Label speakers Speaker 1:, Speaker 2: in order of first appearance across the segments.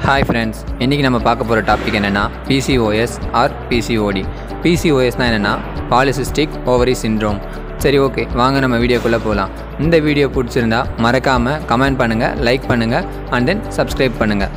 Speaker 1: hi friends இன்றைக்கி நம்ம பார்க்க போகிற டாபிக் என்னென்னா பிசிஓஎஸ் ஆர் பிசிஓடி பிசிஓஎஸ்னால் என்னென்னா பாலிசிஸ்டிக் ஓவரி சிண்ட்ரோம் சரி ஓகே வாங்க நம்ம வீடியோக்குள்ளே போகலாம் இந்த வீடியோ பிடிச்சிருந்தா மறக்காமல் கமெண்ட் பண்ணுங்கள் லைக் பண்ணுங்கள் அண்ட் தென் சப்ஸ்கிரைப் பண்ணுங்கள்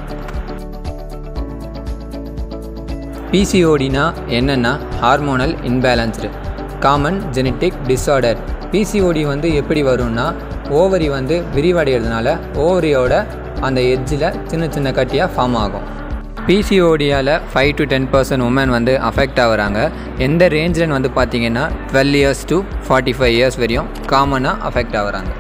Speaker 1: பிசிஓடினா என்னென்னா hormonal imbalanced common genetic disorder PCOD வந்து எப்படி வரும்னா ஓவரி வந்து விரிவடைகிறதுனால ஓவரியோட அந்த எட்ஜில் சின்ன சின்ன கட்டியாக ஃபார்ம் ஆகும் பிசிஓடியால் five to ten percent woman வந்து அஃபெக்ட் ஆகுறாங்க எந்த ரேஞ்சில் வந்து பார்த்தீங்கன்னா twelve years to forty five years வரையும் காமனாக அஃபெக்ட் ஆகுறாங்க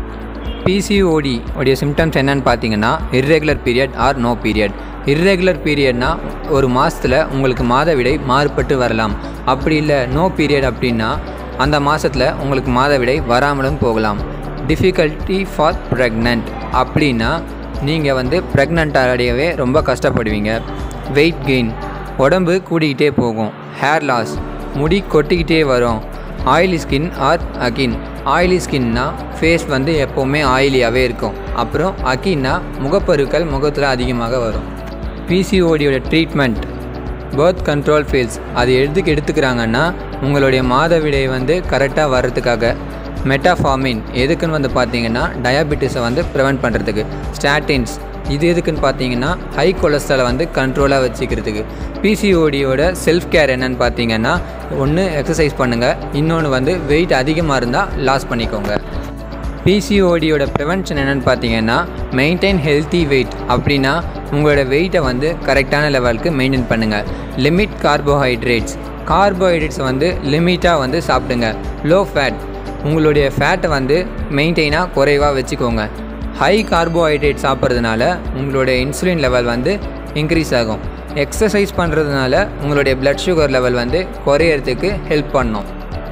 Speaker 1: பிசிஓடி உடைய சிம்டம்ஸ் என்னன்னு பார்த்தீங்கன்னா irregular period or no period irregular பீரியட்னா ஒரு மாதத்தில் உங்களுக்கு மாதவிடை மாறுபட்டு வரலாம் அப்படி இல்லை நோ பீரியட் அப்படின்னா அந்த மாதத்தில் உங்களுக்கு மாதவிடை வராமலும் போகலாம் டிஃபிகல்ட்டி ஃபார் ப்ரெக்னென்ட் அப்படின்னா நீங்கள் வந்து ப்ரெக்னென்ட் அடையவே ரொம்ப கஷ்டப்படுவீங்க வெயிட் கெயின் உடம்பு கூடிக்கிட்டே போகும் ஹேர் லாஸ் முடி கொட்டிக்கிட்டே வரும் oily skin or again oily ஸ்கின்னா ஃபேஸ் வந்து எப்போவுமே ஆயிலியாகவே இருக்கும் அப்புறம் அகின்னா முகப்பருக்கள் முகத்தில் அதிகமாக வரும் பிசிஓடியோட ட்ரீட்மெண்ட் பர்த் கண்ட்ரோல் ஃபீல்ஸ் அது எதுக்கு எடுத்துக்கிறாங்கன்னா உங்களுடைய மாதவிடை வந்து கரெக்டாக வர்றதுக்காக மெட்டாஃபார்மின் எதுக்குன்னு வந்து பார்த்தீங்கன்னா டயாபெட்டிஸை வந்து ப்ரிவெண்ட் பண்ணுறதுக்கு ஸ்டாட்டின்ஸ் இது எதுக்குன்னு பார்த்தீங்கன்னா ஹை கொலஸ்ட்ராலை வந்து கண்ட்ரோலாக வச்சுக்கிறதுக்கு பிசிஓடியோட செல்ஃப் கேர் என்னன்னு பார்த்தீங்கன்னா ஒன்று எக்ஸசைஸ் பண்ணுங்கள் இன்னொன்று வந்து வெயிட் அதிகமாக இருந்தால் லாஸ் பண்ணிக்கோங்க பிசிஓடியோட ப்ரிவென்ஷன் என்னென்னு பார்த்தீங்கன்னா மெயின்டைன் ஹெல்த்தி வெயிட் அப்படின்னா உங்களோட வெயிட்டை வந்து கரெக்டான லெவலுக்கு மெயின்டைன் பண்ணுங்கள் லிமிட் கார்போஹைட்ரேட்ஸ் கார்போஹைட்ரேட்ஸை வந்து லிமிட்டாக வந்து சாப்பிடுங்க லோ ஃபேட் உங்களுடைய ஃபேட்டை வந்து மெயின்டைனாக குறைவாக வச்சுக்கோங்க ஹை கார்போஹைட்ரேட் சாப்பிட்றதுனால உங்களுடைய இன்சுலின் லெவல் வந்து இன்க்ரீஸ் ஆகும் எக்ஸசைஸ் பண்ணுறதுனால உங்களுடைய பிளட் சுகர் லெவல் வந்து குறையறதுக்கு ஹெல்ப் பண்ணும்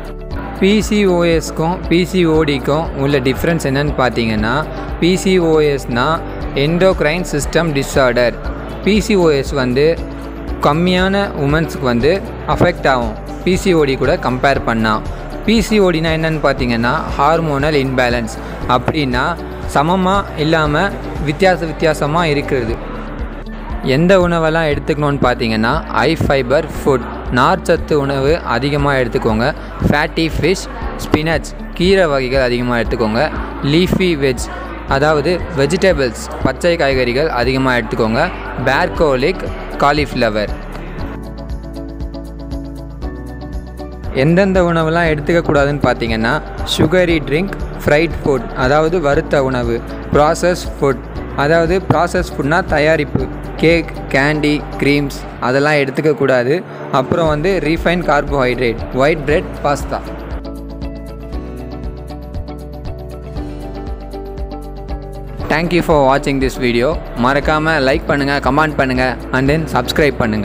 Speaker 1: பிசிஓஎஸ்க்கும் பிசிஓடிக்கும் உள்ள டிஃப்ரென்ஸ் என்னன்னு பார்த்தீங்கன்னா பிசிஓஎஸ்னால் எண்டோக்ரைன் சிஸ்டம் டிஸார்டர் பிசிஓஎஸ் வந்து கம்மியான உமன்ஸுக்கு வந்து அஃபெக்ட் ஆகும் பிசிஓடி கூட கம்பேர் பண்ணால் பிசிஓடினா என்னன்னு பார்த்தீங்கன்னா ஹார்மோனல் இன்பேலன்ஸ் அப்படின்னா சமமாக இல்லாமல் வித்தியாச வித்தியாசமாக இருக்கிறது எந்த உணவெல்லாம் எடுத்துக்கணும்னு பார்த்தீங்கன்னா ஹை ஃபைபர் ஃபுட் நார்ச்சத்து உணவு அதிகமாக எடுத்துக்கோங்க ஃபேட்டி ஃபிஷ் ஸ்பினச் கீரை வகைகள் அதிகமாக எடுத்துக்கோங்க லீஃபி வெஜ் அதாவது வெஜிடபிள்ஸ் பச்சை காய்கறிகள் அதிகமாக எடுத்துக்கோங்க பேர்கோலிக் காலிஃப்ளவர் எந்தெந்த உணவுலாம் எடுத்துக்கக்கூடாதுன்னு பார்த்தீங்கன்னா சுகரி ட்ரிங்க் ஃப்ரைட் ஃபுட் அதாவது வறுத்த உணவு ப்ராசஸ் ஃபுட் அதாவது ப்ராசஸ் ஃபுட்னா தயாரிப்பு கேக் கேண்டி க்ரீம்ஸ் அதெல்லாம் எடுத்துக்கக்கூடாது அப்புறம் வந்து refine carbohydrate white bread pasta thank you for வாட்சிங் திஸ் வீடியோ மறக்காமல் லைக் பண்ணுங்கள் கமெண்ட் பண்ணுங்கள் அண்ட் தென் சப்ஸ்கிரைப் பண்ணுங்கள்